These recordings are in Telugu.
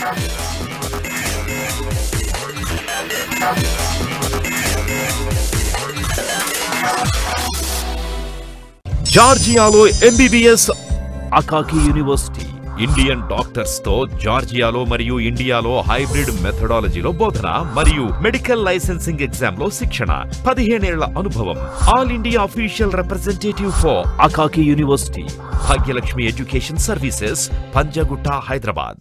జార్జియాలో MBBS Akaki university Indian doctors తో జార్జియాలో మరియు ఇండియాలో హైబ్రిడ్ మెథడాలజీలో బోధన మరియు మెడికల్ లైసెన్సింగ్ ఎగ్జామ్ లో శిక్షణ పదిహేనేళ్ల అనుభవం all India official representative for Akaki university Bhagyalakshmi education services Panjagutta Hyderabad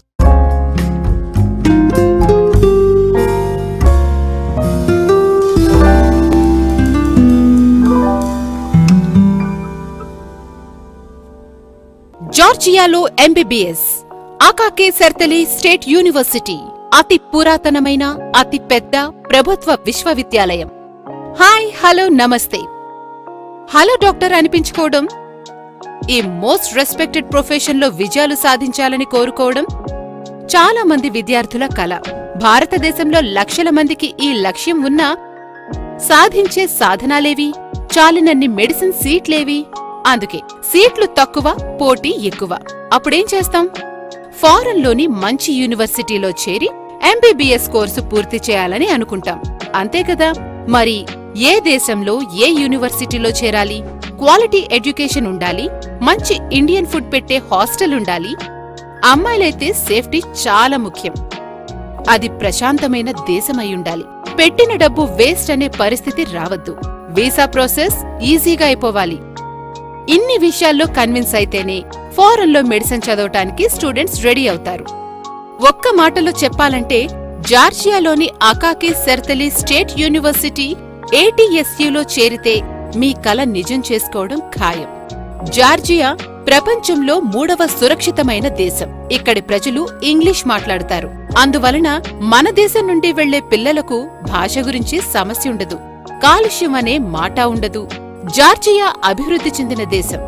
జార్జియాలో MBBS Akaki Tsereteli state university అతి పురాతనమైన అతి పెద్ద ప్రభుత్వ విశ్వవిద్యాలయం హాయ్ హలో నమస్తే హలో డాక్టర్ అనిపించుకోవడం ఈ మోస్ట్ రెస్పెక్టెడ్ ప్రొఫెషన్ లో విజయాలు సాధించాలని కోరుకోవడం చాలా మంది విద్యార్థుల కల భారతదేశంలో లక్షల మందికి ఈ లక్ష్యం ఉన్నా సాధించే సాధనాలేవి చాలినన్ని మెడిసిన్ సీట్లేవి అందుకే సీట్లు తక్కువ పోటీ ఎక్కువ అప్పుడేం చేస్తాం ఫారెన్లోని మంచి యూనివర్సిటీలో చేరి ఎంబీబీఎస్ కోర్సు పూర్తి చేయాలని అనుకుంటాం అంతే కదా మరి ఏ దేశంలో ఏ యూనివర్సిటీలో చేరాలి క్వాలిటీ ఎడ్యుకేషన్ ఉండాలి మంచి ఇండియన్ ఫుడ్ పెట్టే హాస్టల్ ఉండాలి అమ్మాయిలైతే సేఫ్టీ చాలా ముఖ్యం అది ప్రశాంతమైన దేశమై ఉండాలి పెట్టిన డబ్బు వేస్ట్ అనే పరిస్థితి రావద్దు వీసా ప్రాసెస్ ఈజీగా అయిపోవాలి ఇన్ని విషయాల్లో కన్విన్స్ అయితేనే ఫారెన్లో మెడిసిన్ చదవటానికి స్టూడెంట్స్ రెడీ అవుతారు ఒక్క మాటలో చెప్పాలంటే జార్జియాలోని అకాకి సెర్తలి స్టేట్ యూనివర్సిటీ ఏటీఎస్యూలో చేరితే మీ కల నిజం చేసుకోవడం ఖాయం జార్జియా ప్రపంచంలో మూడవ సురక్షితమైన దేశం ఇక్కడి ప్రజలు ఇంగ్లీష్ మాట్లాడతారు అందువలన మన దేశం నుండి వెళ్లే పిల్లలకు భాష గురించి సమస్య ఉండదు కాలుష్యం అనే మాట ఉండదు జార్జియా అభివృద్ధి చెందిన దేశం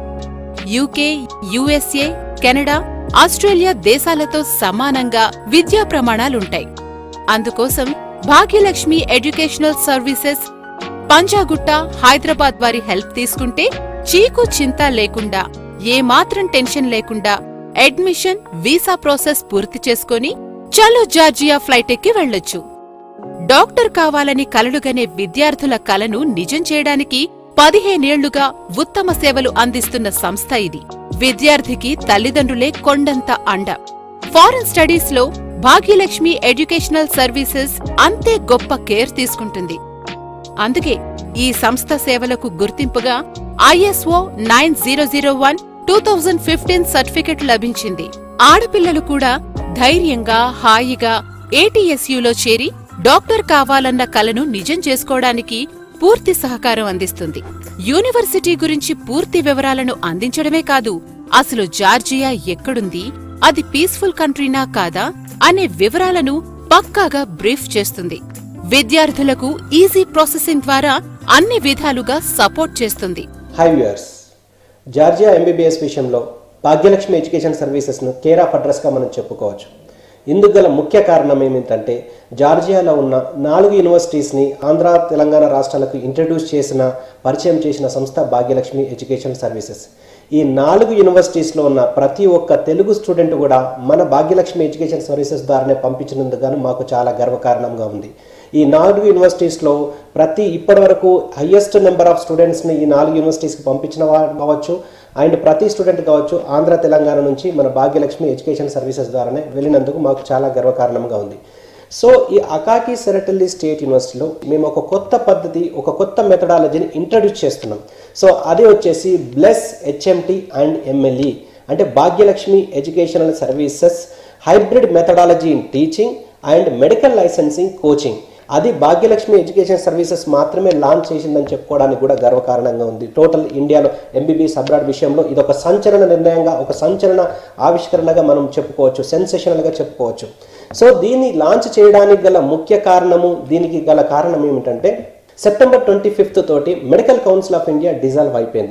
యూకే యుఎస్ఏ కెనడా ఆస్ట్రేలియా దేశాలతో సమానంగా విద్యా ప్రమాణాలుంటాయి అందుకోసం భాగ్యలక్ష్మి ఎడ్యుకేషనల్ సర్వీసెస్ పంజాగుట్ట హైదరాబాద్ వారి హెల్ప్ తీసుకుంటే చీకు చింత లేకుండా ఏమాత్రం టెన్షన్ లేకుండా అడ్మిషన్ వీసా ప్రాసెస్ పూర్తి చేసుకొని చలో జార్జియా ఫ్లైట్ ఎక్కి వెళ్ళొచ్చు డాక్టర్ కావాలని కలలుగనే విద్యార్థుల కలను నిజం చేయడానికి పదిహేనేళ్లుగా ఉత్తమ సేవలు అందిస్తున్న సంస్థ ఇది విద్యార్థికి తల్లిదండ్రులే కొండంత అండ ఫారెన్ స్టడీస్ లో భాగ్యలక్ష్మి ఎడ్యుకేషనల్ సర్వీసెస్ అంతే గొప్ప కేర్ తీసుకుంటుంది అందుకే ఈ సంస్థ సేవలకు గుర్తింపుగా ISO nine zero zero one two thousand fifteen certificate లభించింది ఆడపిల్లలు కూడా ధైర్యంగా హాయిగా ఏటీఎస్యూలో చేరి డాక్టర్ కావాలన్న కలను నిజం చేసుకోవడానికి పూర్తి సహకారం అందిస్తుంది యూనివర్సిటీ గురించి పూర్తి వివరాలను అందించడమే కాదు అసలు జార్జియా ఎక్కడుంది అది పీస్ఫుల్ కంట్రీనా కాదా అనే వివరాలను పక్కాగా బ్రీఫ్ చేస్తుంది విద్యార్థులకు ఈజీ ప్రాసెసింగ్ ద్వారా అన్ని విధాలుగా సపోర్ట్ చేస్తుంది హాయ్ వ్యూయర్స్ జార్జియా ఎంబీబీఎస్ విషయంలో భాగ్యలక్ష్మి ఎడ్యుకేషన్ సర్వీసెస్ను కేర్ ఆఫ్ అడ్రస్గా మనం చెప్పుకోవచ్చు ఇందుకు గల ముఖ్య కారణం ఏమిటంటే జార్జియాలో ఉన్న నాలుగు యూనివర్సిటీస్ని ఆంధ్ర తెలంగాణ రాష్ట్రాలకు ఇంట్రడ్యూస్ చేసిన పరిచయం చేసిన సంస్థ భాగ్యలక్ష్మి ఎడ్యుకేషన్ సర్వీసెస్ ఈ నాలుగు యూనివర్సిటీస్లో ఉన్న ప్రతి ఒక్క తెలుగు స్టూడెంట్ కూడా మన భాగ్యలక్ష్మి ఎడ్యుకేషన్ సర్వీసెస్ ద్వారానే పంపించినందుకు గాను మాకు చాలా గర్వకారణంగా ఉంది ఈ నాలుగు యూనివర్సిటీస్లో ప్రతి ఇప్పటి వరకు హయ్యెస్ట్ నెంబర్ ఆఫ్ స్టూడెంట్స్ని ఈ నాలుగు యూనివర్సిటీస్కి పంపించిన వారు కావచ్చు అండ్ ప్రతి స్టూడెంట్ కావచ్చు ఆంధ్ర తెలంగాణ నుంచి మన భాగ్యలక్ష్మి ఎడ్యుకేషన్ సర్వీసెస్ ద్వారానే వెళ్ళినందుకు మాకు చాలా గర్వకారణంగా ఉంది సో ఈ అకాకి సెరటల్లి స్టేట్ యూనివర్సిటీలో మేము ఒక కొత్త పద్ధతి ఒక కొత్త మెథడాలజీని ఇంట్రడ్యూస్ చేస్తున్నాం సో అది వచ్చేసి బ్లెస్ హెచ్ఎంటి అండ్ ఎంఎల్ఈ అంటే Bhagyalakshmi educational services hybrid methodology in teaching and medical licensing coaching అది భాగ్యలక్ష్మి ఎడ్యుకేషన్ సర్వీసెస్ మాత్రమే లాంచ్ చేసిందని చెప్పుకోవడానికి కూడా గర్వకారణంగా ఉంది టోటల్ ఇండియాలో ఎంబీబీఎస్ అబ్రాడ్ విషయంలో ఇది ఒక సంచలన నిర్ణయంగా ఒక సంచలన ఆవిష్కరణగా మనం చెప్పుకోవచ్చు సెన్సేషనల్గా చెప్పుకోవచ్చు సో దీన్ని లాంచ్ చేయడానికి గల ముఖ్య కారణము దీనికి గల కారణం ఏమిటంటే సెప్టెంబర్ ట్వంటీ ఫిఫ్త్ తోటి medical council of India dissolve అయిపోయింది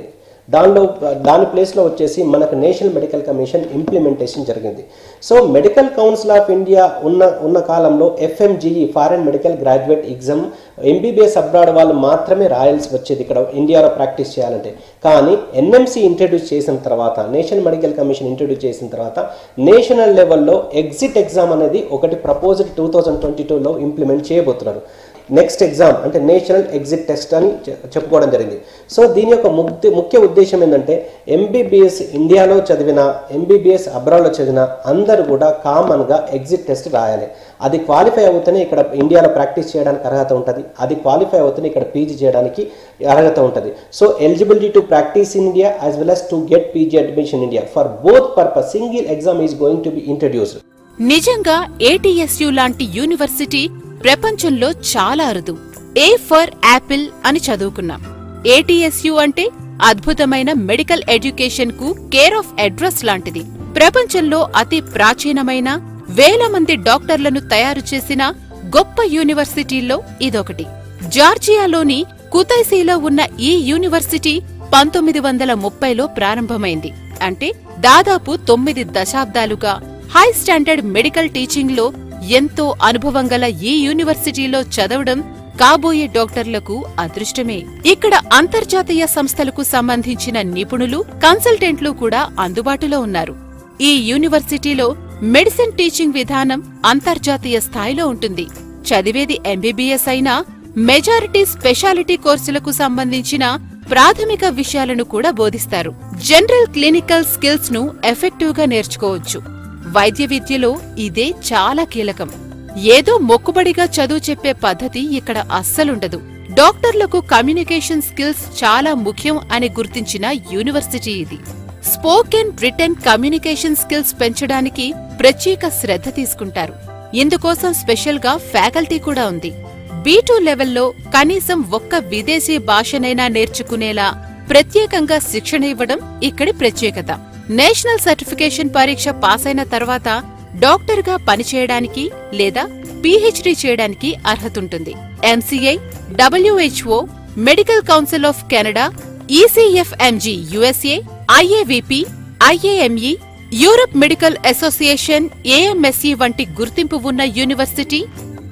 దానిలో దాని ప్లేస్లో వచ్చేసి మనకు నేషనల్ మెడికల్ కమిషన్ ఇంప్లిమెంటేషన్ జరిగింది so medical council of India ఉన్న ఉన్న కాలంలో FMGE foreign medical graduate exam MBBS abroad వాళ్ళు మాత్రమే రాయాల్సి వచ్చేది ఇక్కడ ఇండియాలో ప్రాక్టీస్ చేయాలంటే కానీ ఎన్ఎంసీ ఇంట్రడ్యూస్ చేసిన తర్వాత నేషనల్ మెడికల్ కమిషన్ ఇంట్రడ్యూస్ చేసిన తర్వాత నేషనల్ లెవెల్లో ఎగ్జిట్ ఎగ్జామ్ అనేది ఒకటి ప్రపోజ్డ్ టూ థౌజండ్ ట్వంటీ టూలో ఇంప్లిమెంట్ చేయబోతున్నారు నెక్స్ట్ ఎగ్జామ్ అంటే నేషనల్ ఎగ్జిట్ టెస్ట్ అని చె- చెప్పుకోవడం జరిగింది సో దీని యొక్క ముఖ్య ముఖ్య ఉద్దేశం ఏంటంటే ఎంబీబీఎస్ ఇండియాలో చదివిన ఎంబీబీఎస్ అబ్రాడ్లో చదివిన అందరూ కూడా కామన్గా ఎగ్జిట్ టెస్ట్ రాయాలి అది క్వాలిఫై అవుతేనే ఇక్కడ ఇండియాలో ప్రాక్టీస్ చేయడానికి అర్హత ఉంటుంది అది క్వాలిఫై అవుతేనే ఇక్కడ పీజీ చేయడానికి అర్హత ఉంటుంది so eligibility to practice in India as well as to get PG admission India for both purpose single exam is going to be introduced నిజంగా ఏటీఎస్యు లాంటి యూనివర్సిటీ ప్రపంచంలో చాలా అరుదు ఏ ఫర్ యాపిల్ అని చదువుకున్నాం ఏటీఎస్యు అంటే అద్భుతమైన మెడికల్ ఎడ్యుకేషన్ కు కేర్ ఆఫ్ అడ్రస్ లాంటిది ప్రపంచంలో అతి ప్రాచీనమైన వేల మంది డాక్టర్లను తయారు చేసిన గొప్ప యూనివర్సిటీల్లో ఇదొకటి జార్జియాలోని కుతైసీలో ఉన్న ఈ యూనివర్సిటీ పంతొమ్మిది వందల ముప్పైలో ప్రారంభమైంది అంటే దాదాపు తొమ్మిది దశాబ్దాలుగా హై స్టాండర్డ్ మెడికల్ టీచింగ్ లో ఎంతో అనుభవం గల ఈ యూనివర్సిటీలో చదవడం కాబోయే డాక్టర్లకు అదృష్టమే ఇక్కడ అంతర్జాతీయ సంస్థలకు సంబంధించిన నిపుణులు కన్సల్టెంట్లు కూడా అందుబాటులో ఉన్నారు ఈ యూనివర్సిటీలో మెడిసిన్ టీచింగ్ విధానం అంతర్జాతీయ స్థాయిలో ఉంటుంది చదివేది ఎంబీబీఎస్ అయినా మెజారిటీ స్పెషాలిటీ కోర్సులకు సంబంధించిన ప్రాథమిక విషయాలను కూడా బోధిస్తారు జనరల్ క్లినికల్ స్కిల్స్ ను ఎఫెక్టివ్ గా నేర్చుకోవచ్చు వైద్య విద్యలో ఇదే చాలా కీలకం ఏదో మొక్కుబడిగా చదువు చెప్పే పద్ధతి ఇక్కడ అస్సలుండదు డాక్టర్లకు కమ్యూనికేషన్ స్కిల్స్ చాలా ముఖ్యం అని గుర్తించిన యూనివర్సిటీ ఇది స్పోకెన్ రిటర్న్ కమ్యూనికేషన్ స్కిల్స్ పెంచడానికి ప్రత్యేక శ్రద్ధ తీసుకుంటారు ఇందుకోసం స్పెషల్ గా ఫ్యాకల్టీ కూడా ఉంది బీటూ లెవెల్లో కనీసం ఒక్క విదేశీ భాషనైనా నేర్చుకునేలా ప్రత్యేకంగా శిక్షణ ఇవ్వడం ఇక్కడి ప్రత్యేకత నేషనల్ సర్టిఫికేషన్ పరీక్ష పాస్ అయిన తర్వాత డాక్టర్గా పనిచేయడానికి లేదా పీహెచ్డీ చేయడానికి అర్హతుంటుంది MCI WHO medical council of Canada ECFMG USA IAVP IAME Europe medical association AMSE వంటి గుర్తింపు ఉన్న university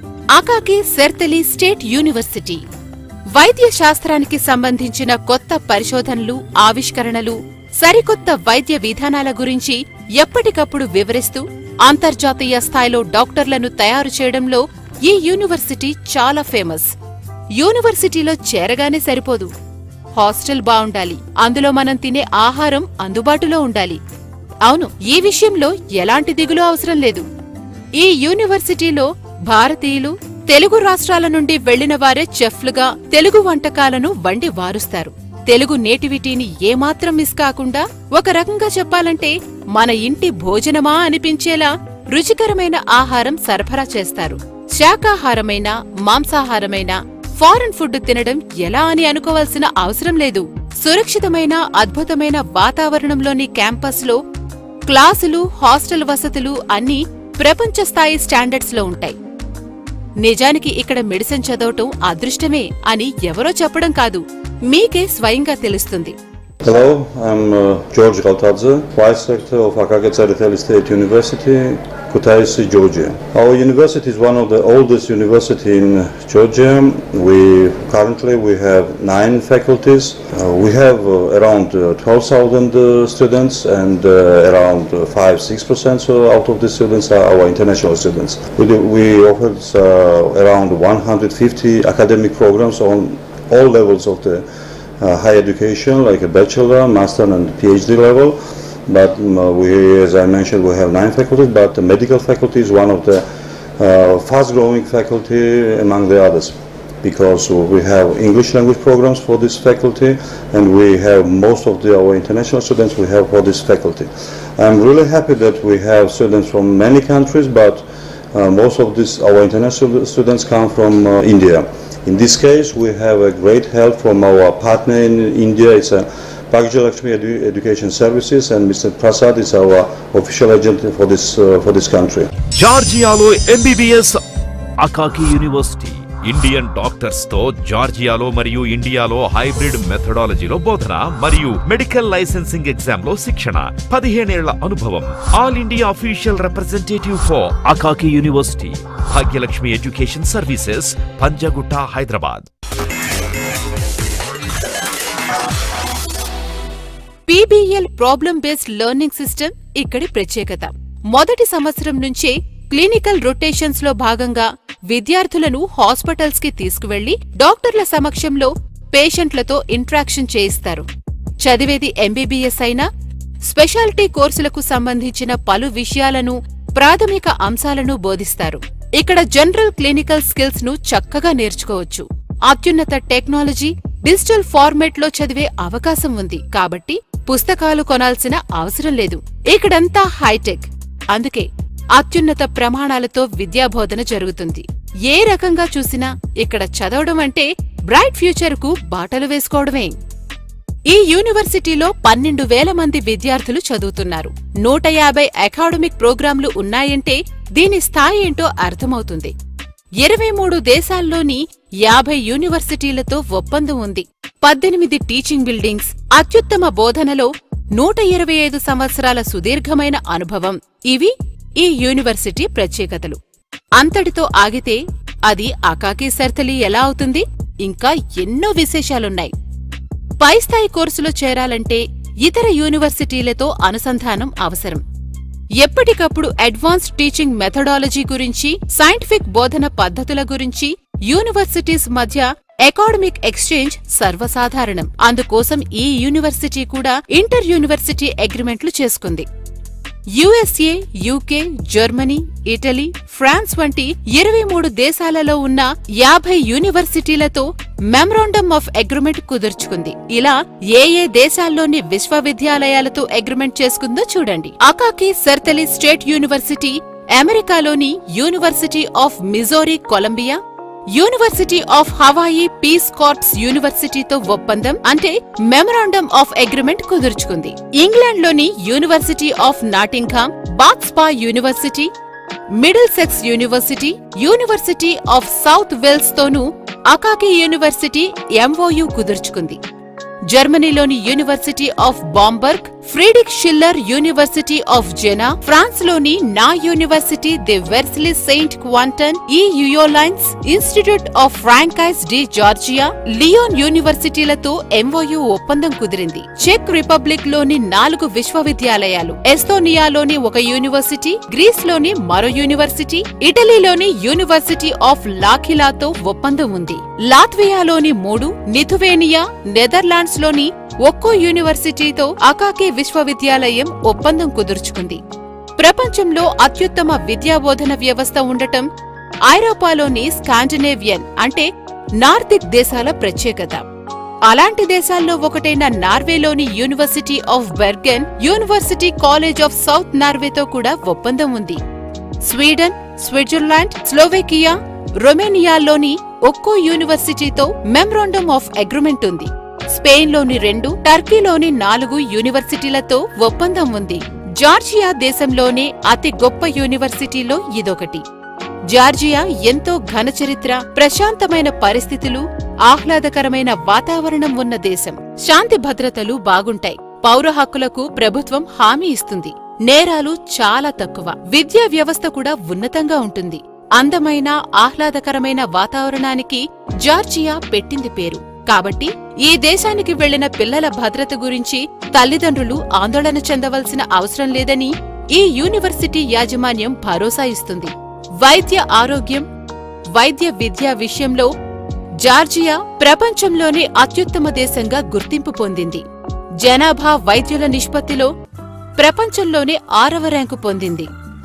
Akaki Tsereteli state university వైద్య శాస్త్రానికి సంబంధించిన కొత్త పరిశోధనలు ఆవిష్కరణలు సరికొత్త వైద్య విధానాల గురించి ఎప్పటికప్పుడు వివరిస్తూ అంతర్జాతీయ స్థాయిలో డాక్టర్లను తయారు చేయడంలో ఈ యూనివర్సిటీ చాలా ఫేమస్ యూనివర్సిటీలో చేరగానే సరిపోదు హాస్టల్ బావుండాలి అందులో మనం తినే ఆహారం అందుబాటులో ఉండాలి అవును ఈ విషయంలో ఎలాంటి దిగులు అవసరం లేదు ఈ యూనివర్సిటీలో భారతీయులు తెలుగు రాష్ట్రాల నుండి వెళ్లిన వారే చెఫ్లుగా తెలుగు వంటకాలను వండి వారుస్తారు తెలుగు నేటివిటీని ఏమాత్రం మిస్ కాకుండా ఒక రకంగా చెప్పాలంటే మన ఇంటి భోజనమా అనిపించేలా రుచికరమైన ఆహారం సరఫరా చేస్తారు శాకాహారమైన మాంసాహారమైన ఫారెన్ ఫుడ్ తినడం ఎలా అని అనుకోవాల్సిన అవసరం లేదు సురక్షితమైన అద్భుతమైన వాతావరణంలోని క్యాంపస్లో క్లాసులు హాస్టల్ వసతులు అన్నీ ప్రపంచ స్థాయి స్టాండర్డ్స్ లో ఉంటాయి నిజానికి ఇక్కడ మెడిసిన్ చదవటం అదృష్టమే అని ఎవరో చెప్పడం కాదు మీకే స్వయంగా తెలుస్తుంది Hello, I'm uh, George Galtadze, Vice Rector of Akage Tsariteli State University, Kutaisi, Georgia. Our university is one of the oldest university in Georgia. We currently we have nine faculties. Uh, we have uh, around uh, 12,000 uh, students, and uh, around uh, five six percent so out of the students are our international students. We do, we offer uh, around 150 academic programs on all levels of the uh, higher education, like a bachelor, master, and PhD level. But um, uh, we, as I mentioned, we have nine faculties. But the medical faculty is one of the uh, fast-growing faculty among the others, because we have English language programs for this faculty, and we have most of the, our international students we have for this faculty. I'm really happy that we have students from many countries, but uh, most of this, our international students come from uh, India. In this case, we have a great help from our partner in India. It's a Bhagya Lakshmi Edu- Education Services, and Mr. Prasad is our official agent for this uh, for this country. జార్జియాలో MBBS Akaki university Indian doctors తో జార్జియాలో మరియు ఇండియాలో హైబ్రిడ్ మెథడాలజీలో బోధన మరియు మెడికల్ లైసెన్సింగ్ ఎగ్జామ్ లో శిక్షణ పదిహేనేళ్ల అనుభవం all India official representative for Akaki university Bhagyalakshmi education services Panjagutta Hyderabad PBL problem based learning system ఇక్కడి ప్రత్యేకత మొదటి సంవత్సరం నుంచే క్లినికల్ రొటేషన్స్ లో భాగంగా విద్యార్థులను హాస్పిటల్స్ కి తీసుకువెళ్లి డాక్టర్ల సమక్షంలో పేషెంట్లతో ఇంట్రాక్షన్ చేయిస్తారు చదివేది ఎంబీబీఎస్ అయినా స్పెషాలిటీ కోర్సులకు సంబంధించిన పలు విషయాలను ప్రాథమిక అంశాలను బోధిస్తారు ఇక్కడ జనరల్ క్లినికల్ స్కిల్స్ ను చక్కగా నేర్చుకోవచ్చు అత్యున్నత టెక్నాలజీ డిజిటల్ ఫార్మేట్ లో చదివే అవకాశం ఉంది కాబట్టి పుస్తకాలు కొనాల్సిన అవసరం లేదు ఇక్కడంతా హైటెక్ అందుకే అత్యున్నత ప్రమాణాలతో విద్యాబోధన జరుగుతుంది ఏ రకంగా చూసినా ఇక్కడ చదవడం అంటే బ్రైట్ ఫ్యూచర్ కు బాటలు వేసుకోవడమే ఈ యూనివర్సిటీలో పన్నెండు వేల మంది విద్యార్థులు చదువుతున్నారు నూట యాభై అకాడమిక్ ప్రోగ్రాంలు ఉన్నాయంటే దీని స్థాయి ఏంటో అర్థమవుతుంది ఇరవై మూడు దేశాల్లోని యాభై యూనివర్సిటీలతో ఒప్పందం ఉంది పద్దెనిమిది టీచింగ్ బిల్డింగ్స్ అత్యుత్తమ బోధనలో నూట ఇరవై ఐదు సంవత్సరాల సుదీర్ఘమైన అనుభవం ఇవి ఈ యూనివర్సిటీ ప్రత్యేకతలు అంతటితో ఆగితే అది అకాకి సర్తలి ఎలా అవుతుంది ఇంకా ఎన్నో విశేషాలున్నాయి పై స్థాయి కోర్సులో చేరాలంటే ఇతర యూనివర్సిటీలతో అనుసంధానం అవసరం ఎప్పటికప్పుడు అడ్వాన్స్డ్ టీచింగ్ మెథడాలజీ గురించి సైంటిఫిక్ బోధన పద్ధతుల గురించి యూనివర్సిటీస్ మధ్య అకాడమిక్ ఎక్స్చేంజ్ సర్వసాధారణం అందుకోసం ఈ యూనివర్సిటీ కూడా ఇంటర్ యూనివర్సిటీ అగ్రిమెంట్లు చేసుకుంది USA UK Germany Italy France వంటి ఇరవై మూడు దేశాలలో ఉన్న యాభై యూనివర్సిటీలతో మెమరాండమ్ ఆఫ్ అగ్రిమెంట్ కుదుర్చుకుంది ఇలా ఏ ఏ దేశాల్లోని విశ్వవిద్యాలయాలతో అగ్రిమెంట్ చేసుకుందో చూడండి అకాకి సర్తలి స్టేట్ యూనివర్సిటీ అమెరికాలోని university of Missouri Columbia university of Hawaii peace corps యూనివర్సిటీతో ఒప్పందం అంటే మెమరాండమ్ ఆఫ్ అగ్రిమెంట్ కుదుర్చుకుంది ఇంగ్లాండ్లోని university of Nottingham Bath Spa university Middlesex university university of South Wales తోనూ అకాకి యూనివర్సిటీ ఎంఓయు కుదుర్చుకుంది జర్మనీలోని university of బాంబర్గ్ Friedrich Schiller university of Jena France లోని నా university the Versailles Saint Quentin ఈ Yvelines institute of Francais de Georgia Lyon యూనివర్సిటీలతో ఎంఓయు ఒప్పందం కుదిరింది చెక్ రిపబ్లిక్ లోని నాలుగు విశ్వవిద్యాలయాలు ఎస్తోనియాలోని ఒక యూనివర్సిటీ గ్రీస్ లోని మరో యూనివర్సిటీ ఇటలీలోని యూనివర్సిటీ ఆఫ్ లాఖిలాతో ఒప్పందం ఉంది లాత్వియాలోని మూడు నిథువేనియా నెదర్లాండ్స్ లోని ఒక్కో యూనివర్సిటీతో అకాకి విశ్వవిద్యాలయం ఒప్పందం కుదుర్చుకుంది ప్రపంచంలో అత్యుత్తమ విద్యాబోధన వ్యవస్థ ఉండటం ఐరోపాలోని స్కాండినేవియన్ అంటే నార్దిక్ దేశాల ప్రత్యేకత అలాంటి దేశాల్లో ఒకటైన నార్వేలోని university of Bergen university college of South నార్వేతో కూడా ఒప్పందం ఉంది స్వీడన్ స్విట్జర్లాండ్ స్లోవేకియా రొమేనియాలోని ఒక్కో యూనివర్సిటీతో మెమరాండమ్ ఆఫ్ అగ్రిమెంట్ ఉంది స్పెయిన్లోని రెండు టర్కీలోని నాలుగు యూనివర్సిటీలతో ఒప్పందం ఉంది జార్జియా దేశంలోనే అతి గొప్ప యూనివర్సిటీలో ఇదొకటి జార్జియా ఎంతో ఘన చరిత్ర ప్రశాంతమైన పరిస్థితులు ఆహ్లాదకరమైన వాతావరణం ఉన్న దేశం శాంతి భద్రతలు బాగుంటాయి పౌర హక్కులకు ప్రభుత్వం హామీ ఇస్తుంది నేరాలు చాలా తక్కువ విద్యా వ్యవస్థ కూడా ఉన్నతంగా ఉంటుంది అందమైన ఆహ్లాదకరమైన వాతావరణానికి జార్జియా పెట్టింది పేరు కాబట్టి ఈ దేశానికి వెళ్లిన పిల్లల భద్రత గురించి తల్లిదండ్రులు ఆందోళన చెందవలసిన అవసరం లేదని ఈ యూనివర్సిటీ యాజమాన్యం భరోసా ఇస్తుంది వైద్య ఆరోగ్యం వైద్య విద్య విషయంలో జార్జియా ప్రపంచంలోనే అత్యుత్తమ దేశంగా గుర్తింపు పొందింది జనాభా వైద్యుల నిష్పత్తిలో ప్రపంచంలోనే ఆరవ ర్యాంకు పొందింది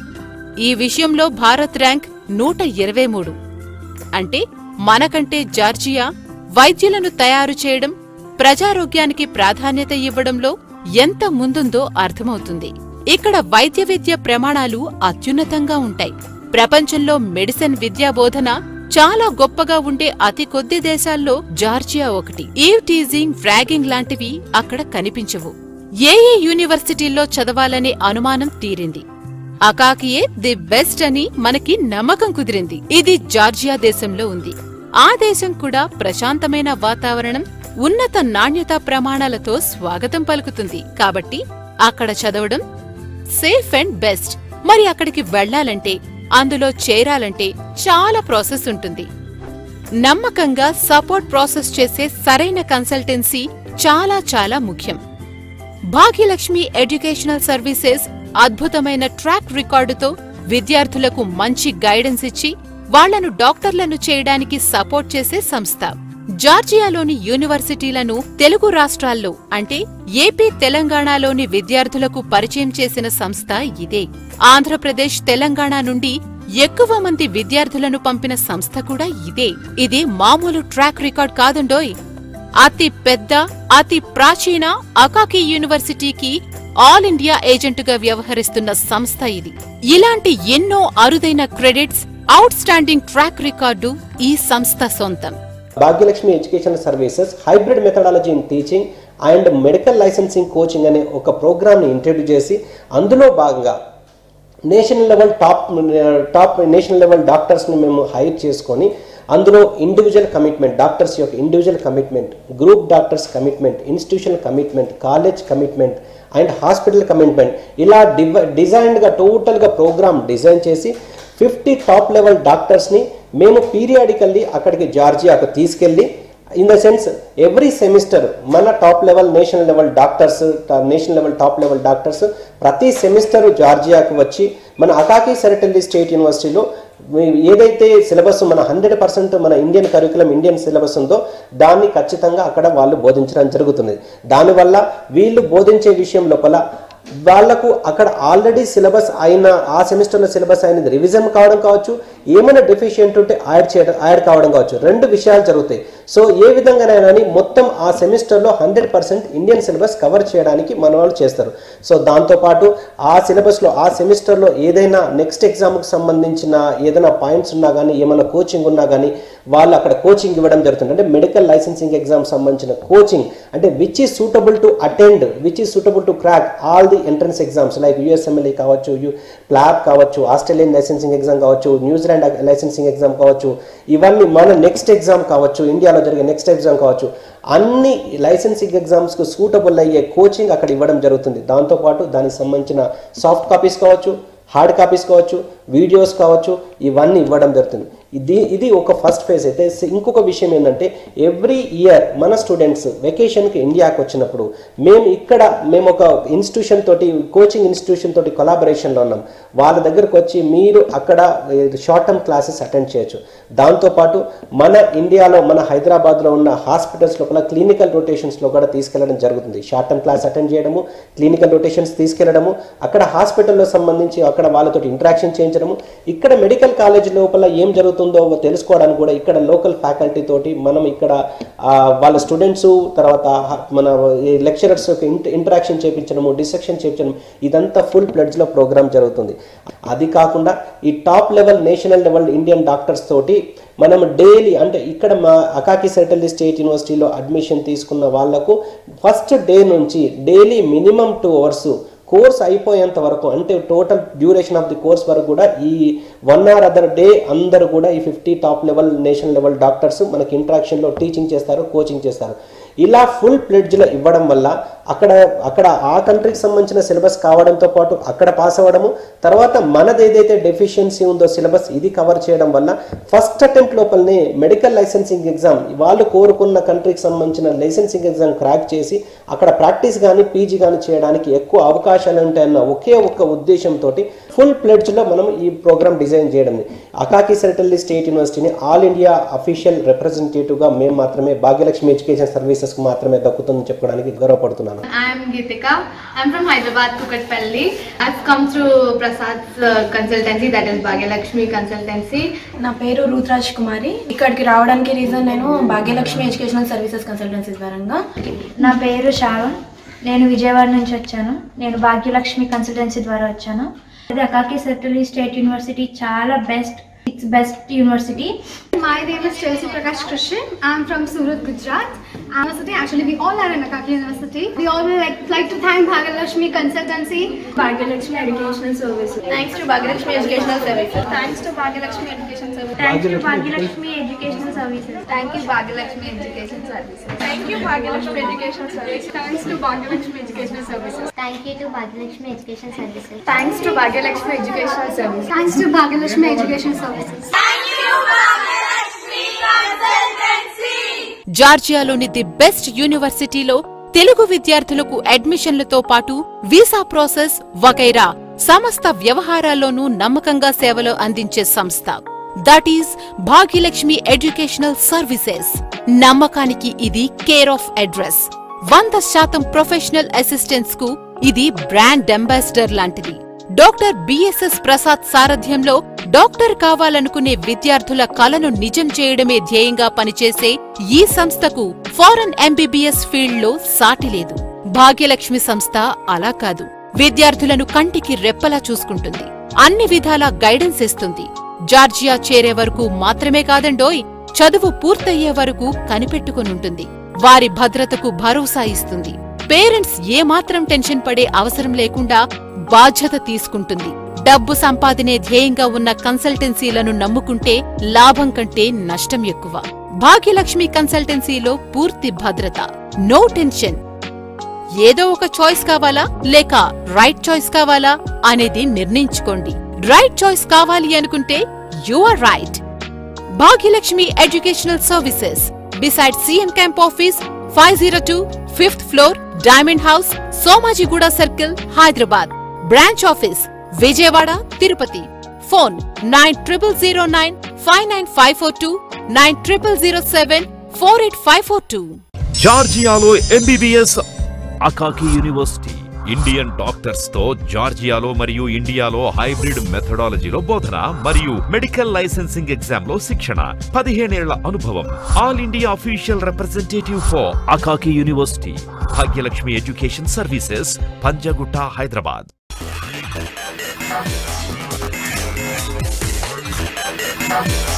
ఈ విషయంలో భారత్ ర్యాంక్ నూట ఇరవై మూడు అంటే మనకంటే జార్జియా వైద్యులను తయారు చేయడం ప్రజారోగ్యానికి ప్రాధాన్యత ఇవ్వడంలో ఎంత ముందుందో అర్థమవుతుంది ఇక్కడ వైద్య విద్య ప్రమాణాలు అత్యున్నతంగా ఉంటాయి ప్రపంచంలో మెడిసిన్ విద్యా బోధన చాలా గొప్పగా ఉండే అతి కొద్ది దేశాల్లో జార్జియా ఒకటి ఈవ్ టీజింగ్ ఫ్రాగింగ్ లాంటివి అక్కడ కనిపించవు ఏ ఏ యూనివర్సిటీల్లో చదవాలనే అనుమానం తీరింది అకాకియే ది బెస్ట్ అని మనకి నమ్మకం కుదిరింది ఇది జార్జియా దేశంలో ఉంది ఆ దేశం కూడా ప్రశాంతమైన వాతావరణం ఉన్నత నాణ్యతా ప్రమాణాలతో స్వాగతం పలుకుతుంది కాబట్టి అక్కడ చదవడం సేఫ్ అండ్ బెస్ట్ మరి అక్కడికి వెళ్ళాలంటే అందులో చేరాలంటే చాలా ప్రాసెస్ ఉంటుంది నమ్మకంగా సపోర్ట్ ప్రాసెస్ చేసే సరైన కన్సల్టెన్సీ చాలా చాలా ముఖ్యం భాగ్యలక్ష్మి ఎడ్యుకేషనల్ సర్వీసెస్ అద్భుతమైన ట్రాక్ రికార్డుతో విద్యార్థులకు మంచి గైడెన్స్ ఇచ్చి వాళ్లను డాక్టర్లను చేయడానికి సపోర్ట్ చేసే సంస్థ జార్జియాలోని యూనివర్సిటీలను తెలుగు రాష్ట్రాల్లో అంటే ఏపీ తెలంగాణలోని విద్యార్థులకు పరిచయం చేసిన సంస్థ ఇదే ఆంధ్రప్రదేశ్ తెలంగాణ నుండి ఎక్కువ మంది విద్యార్థులను పంపిన సంస్థ కూడా ఇదే ఇది మామూలు ట్రాక్ రికార్డ్ కాదుండోయ్ అతి పెద్ద అతి ప్రాచీన అకాకి యూనివర్సిటీకి ఆల్ ఇండియా ఏజెంటుగా వ్యవహరిస్తున్న సంస్థ ఇది ఇలాంటి ఎన్నో అరుదైన credits outstanding track record ఈ సంస్థ సొంతం Bhagyalakshmi education services hybrid methodology in teaching and medical licensing coaching అనే ఒక ప్రోగ్రామ్ని ఇంట్రడ్యూస్ చేసి అందులో భాగంగా national level top top national level డాక్టర్స్ని మేము హైర్ చేసుకొని అందులో ఇండివిజువల్ కమిట్మెంట్ డాక్టర్స్ యొక్క individual commitment group doctors commitment institutional commitment college commitment and hospital commitment ఇలా డివ డిజైన్డ్గా టోటల్గా ప్రోగ్రామ్ డిజైన్ చేసి ఫిఫ్టీ టాప్ లెవెల్ డాక్టర్స్ని మేము పీరియాడికల్లీ అక్కడికి జార్జియాకు తీసుకెళ్ళి in the sense every semester మన top level national level doctors national level top level doctors ప్రతి సెమిస్టర్ జార్జియాకు వచ్చి మన అకాకి సెరటెల్లి స్టేట్ యూనివర్సిటీలో మీ- ఏదైతే సిలబస్ మన హండ్రెడ్ పర్సెంట్ మన ఇండియన్ కరికులం ఇండియన్ సిలబస్ ఉందో దాన్ని ఖచ్చితంగా అక్కడ వాళ్ళు బోధించడం జరుగుతుంది దానివల్ల వీళ్ళు బోధించే విషయం లోపల వాళ్ళకు అక్కడ ఆల్రెడీ సిలబస్ అయిన ఆ సెమిస్టర్లో సిలబస్ అయినది రివిజన్ కావడం కావచ్చు ఏమైనా డెఫిషియెంట్ ఉంటే యాడ్ చేయడం యాడ్ కావడం కావచ్చు రెండు విషయాలు జరుగుతాయి సో ఏ విధంగానైనా కానీ మొత్తం ఆ సెమిస్టర్లో hundred percent Indian syllabus cover చేయడానికి మన వాళ్ళు చేస్తారు సో దాంతోపాటు ఆ సిలబస్లో ఆ సెమిస్టర్లో ఏదైనా నెక్స్ట్ ఎగ్జామ్కి సంబంధించిన ఏదైనా పాయింట్స్ ఉన్నా కానీ ఏమైనా కోచింగ్ ఉన్నా కానీ వాళ్ళు అక్కడ కోచింగ్ ఇవ్వడం జరుగుతుంది అంటే మెడికల్ లైసెన్సింగ్ ఎగ్జామ్ సంబంధించిన కోచింగ్ అంటే which is suitable to attend which is suitable to crack all the entrance exams like USMLE కావచ్చు యు ప్లాబ్ కావచ్చు ఆస్ట్రేలియన్ లైసెన్సింగ్ ఎగ్జామ్ కావచ్చు న్యూజిలాండ్ లైసెన్సింగ్ ఎగ్జామ్ కావచ్చు ఇవన్నీ మన నెక్స్ట్ ఎగ్జామ్ కావచ్చు ఇండియాలో జరిగే నెక్స్ట్ ఎగ్జామ్ కావచ్చు అన్ని లైసెన్సింగ్ ఎగ్జామ్స్కు సూటబుల్ అయ్యే కోచింగ్ అక్కడ ఇవ్వడం జరుగుతుంది దాంతోపాటు దానికి సంబంధించిన సాఫ్ట్ కాపీస్ కావచ్చు హార్డ్ కాపీస్ కావచ్చు వీడియోస్ కావచ్చు ఇవన్నీ ఇవ్వడం జరుగుతుంది ఇది ఇది ఒక ఫస్ట్ ఫేజ్ అయితే స- ఇంకొక విషయం ఏంటంటే ఎవ్రీ ఇయర్ మన స్టూడెంట్స్ వెకేషన్కి ఇండియాకి వచ్చినప్పుడు మేము ఇక్కడ మేము ఒక ఇన్స్టిట్యూషన్ తోటి కోచింగ్ ఇన్స్టిట్యూషన్ తోటి కొలాబరేషన్లో ఉన్నాం వాళ్ళ దగ్గరకు వచ్చి మీరు అక్కడ షార్ట్ టర్మ్ క్లాసెస్ అటెండ్ చేయొచ్చు దాంతోపాటు మన ఇండియాలో మన హైదరాబాద్లో ఉన్న హాస్పిటల్స్ లోపల క్లినికల్ రొటేషన్స్లో కూడా తీసుకెళ్లడం జరుగుతుంది షార్ట్ టర్మ్ క్లాస్ అటెండ్ చేయడము క్లినికల్ రొటేషన్స్ తీసుకెళ్లడము అక్కడ హాస్పిటల్లో సంబంధించి అక్కడ వాళ్ళతో ఇంటరాక్షన్ చేయించడము ఇక్కడ మెడికల్ కాలేజ్ లోపల ఏం జరుగుతుందో తెలుసుకోవడానికి కూడా ఇక్కడ లోకల్ ఫ్యాకల్టీ తోటి మనం ఇక్కడ ఆ, వాళ్ళ స్టూడెంట్స్ తర్వాత హ- మన లెక్చరర్స్ ఇంటరాక్షన్ చేయించడము డిసెక్షన్ చేయించడం ఇదంతా ఫుల్ ప్లెడ్జ్లో ప్రోగ్రామ్ జరుగుతుంది అది కాకుండా ఈ top level national level Indian doctors తోటి మనం డైలీ అంటే ఇక్కడ మా అకాకి సెటిల్ స్టేట్ యూనివర్సిటీలో అడ్మిషన్ తీసుకున్న వాళ్ళకు ఫస్ట్ డే నుంచి daily minimum two hours course అయిపోయేంత వరకు అంటే total duration of the course వరకు కూడా ఈ వన్ అవర్ అదర్ డే అందరూ కూడా ఈ fifty top level national level doctors మనకి ఇంట్రాక్షన్లో టీచింగ్ చేస్తారు కోచింగ్ చేస్తారు ఇలా ఫుల్ ప్లెడ్జ్లో ఇవ్వడం వల్ల అక్కడ అక్కడ ఆ కంట్రీకి సంబంధించిన సిలబస్ కావడంతో పాటు అక్కడ పాస్ అవ్వడము తర్వాత మనది ఏదైతే డెఫిషియన్సీ ఉందో సిలబస్ ఇది కవర్ చేయడం వల్ల ఫస్ట్ అటెంప్ట్ లోపలనే మెడికల్ లైసెన్సింగ్ ఎగ్జామ్ వాళ్ళు కోరుకున్న కంట్రీకి సంబంధించిన లైసెన్సింగ్ ఎగ్జామ్ క్రాక్ చేసి అక్కడ ప్రాక్టీస్ కానీ పీజీ కానీ చేయడానికి ఎక్కువ అవకాశాలు ఉంటాయన్న ఒకే ఒక్క ఉద్దేశంతో ఫుల్ ప్లెడ్జ్లో మనం ఈ ప్రోగ్రామ్ డిజైన్ చేయడం అకాకి సెరటల్లి స్టేట్ యూనివర్సిటీని ఆల్ ఇండియా అఫీషియల్ రిప్రజెంటేటివ్గా మేము మాత్రమే భాగ్యలక్ష్మి ఎడ్యుకేషన్ సర్వీసెస్కి మాత్రమే దక్కుతుందని చెప్పడానికి గౌరవపడుతున్నాను I'm Geetika. I'm from Hyderabad, Kukatpalli. I've come through Prasad's uh, consultancy, that is Bhagyalakshmi Consultancy. నా పేరు రూత్రాజ్ కుమారి ఇక్కడికి రావడానికి రీజన్ నేను భాగ్యలక్ష్మి ఎడ్యుకేషనల్ సర్వీసెస్ కన్సల్టెన్సీ ద్వారంగా నా పేరు షారోన్ నేను విజయవాడ నుంచి వచ్చాను నేను భాగ్యలక్ష్మి కన్సల్టెన్సీ ద్వారా వచ్చాను ఇది అకాకి సెర్టలీ స్టేట్ యూనివర్సిటీ చాలా best it's best university My name is Chelsea Prakash Christian. I'm from Surat, Gujarat. University, actually, we all are in Akaki University. We all would like, like to thank Bhagalakshmi Consultancy. Bhagyalakshmi educational services thanks to Bhagyalakshmi educational services Thanks to Bhagalakshmi Education Service. Thanks to Bhagyalakshmi educational services Thank you, Bhagalakshmi Education Services. Thank you Bhagyalakshmi educational service Thanks to Bhagalakshmi Educational Services. Thank you to Bhagyalakshmi education services Thanks to Bhagalakshmi Educational Services. Thanks to Bhagalakshmi Education Services. జార్జియాలోని ది బెస్ట్ యూనివర్సిటీలో తెలుగు విద్యార్థులకు అడ్మిషన్లతో పాటు వీసా ప్రాసెస్ వగైరా సమస్త వ్యవహారాల్లోనూ నమ్మకంగా సేవలు అందించే సంస్థ that is Bhagyalakshmi educational services నమ్మకానికి ఇది కేర్ ఆఫ్ అడ్రస్ వంద శాతం ప్రొఫెషనల్ అసిస్టెంట్స్ కు ఇది బ్రాండ్ అంబాసిడర్ లాంటిది డాక్టర్ బిఎస్ఎస్ ప్రసాద్ సారథ్యంలో డాక్టర్ కావాలనుకునే విద్యార్థుల కలను నిజం చేయడమే ధ్యేయంగా పనిచేసే ఈ సంస్థకు ఫారెన్ ఎంబీబీఎస్ ఫీల్డ్లో సాటి లేదు భాగ్యలక్ష్మి సంస్థ అలా కాదు విద్యార్థులను కంటికి రెప్పలా చూసుకుంటుంది అన్ని విధాలా గైడెన్స్ ఇస్తుంది జార్జియా చేరే వరకు మాత్రమే కాదండోయ్ చదువు పూర్తయ్యే వరకు కనిపెట్టుకునుంటుంది వారి భద్రతకు భరోసా ఇస్తుంది పేరెంట్స్ ఏమాత్రం టెన్షన్ పడే అవసరం లేకుండా బాధ్యత తీసుకుంటుంది డబ్బు సంపాదనే ధ్యేయంగా ఉన్న కన్సల్టెన్సీలను నమ్ముకుంటే లాభం కంటే నష్టం ఎక్కువ భాగ్యలక్ష్మి కన్సల్టెన్సీలో పూర్తి భద్రత నో టెన్షన్ ఏదో ఒక చాయిస్ కావాలా లేక రైట్ చాయిస్ కావాలా అనేది నిర్ణయించుకోండి రైట్ చాయిస్ కావాలి అనుకుంటే you are right Bhagyalakshmi educational services beside CM camp office five zero two fifth floor Diamond House Somajiguda circle Hyderabad branch office Vijayawada Tirupati phone nine triple zero nine five nine five four two nine triple zero seven four eight five four two జార్జియాలో MBBS Akaki university Indian doctors తో జార్జియాలో మరియు ఇండియాలో హైబ్రిడ్ మెథడాలజీలో బోధన మరియు మెడికల్ లైసెన్సింగ్ ఎగ్జామ్ లో శిక్షణ పదిహేనేళ్ల అనుభవం all India official representative for Akaki university Bhagyalakshmi education services Panjagutta Hyderabad Thank